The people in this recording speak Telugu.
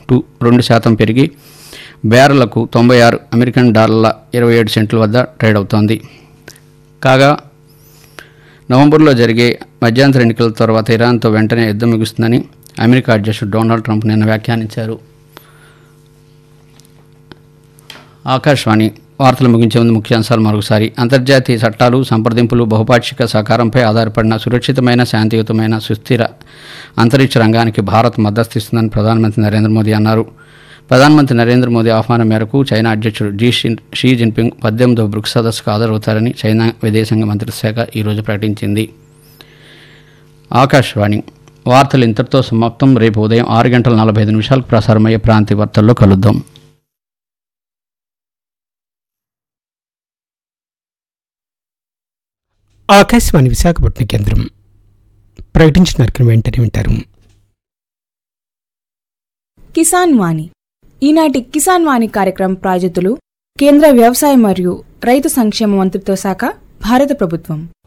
టు రెండు శాతం పెరిగి బ్యారెలకు తొంభై ఆరు అమెరికన్ డాలర్ల ఇరవై ఏడు సెంట్ల వద్ద ట్రేడ్ అవుతోంది కాగా నవంబర్లో జరిగే మధ్యాంతర ఎన్నికల తర్వాత ఇరాన్తో వెంటనే యుద్ధం ముగుస్తుందని అమెరికా అధ్యక్షుడు డొనాల్డ్ ట్రంప్ నిన్న వ్యాఖ్యానించారు ఆకాశవాణి వార్తలు ముగించే ముందు ముఖ్యాంశాలు మరొకసారి అంతర్జాతీయ చట్టాలు సంప్రదింపులు బహుపాక్షిక సహకారంపై ఆధారపడిన సురక్షితమైన శాంతియుతమైన సుస్థిర అంతరిక్ష రంగానికి భారత్ మద్దతిస్తుందని ప్రధానమంత్రి నరేంద్ర మోదీ అన్నారు ప్రధానమంత్రి నరేంద్ర మోదీ ఆహ్వానం మేరకు చైనా అధ్యక్షుడు జీ షిన్ షీ జిన్పింగ్ పద్దెనిమిదవ బ్రిక్స్ సదస్సుకు హాజరవుతారని చైనా విదేశాంగ మంత్రిత్వ శాఖ ఈరోజు ప్రకటించింది ఆకాశవాణి వార్తలు ఇంతటితో సమాప్తం రేపు ఉదయం ఆరు గంటల నలభై ఐదు నిమిషాలకు ప్రసారమయ్యే ప్రాంతీయ వార్తల్లో కలుద్దాం ఆకాశవాణి విశాఖపట్నం కేంద్రం ప్రకటించిన కార్యక్రమం వెంటనే వింటారు కిసాన్ వాణి ఈనాటి కిసాన్ వాణి కార్యక్రమం ప్రాజెక్టులు కేంద్ర వ్యవసాయ మరియు రైతు సంక్షేమ మంత్రిత్వ శాఖ భారత ప్రభుత్వం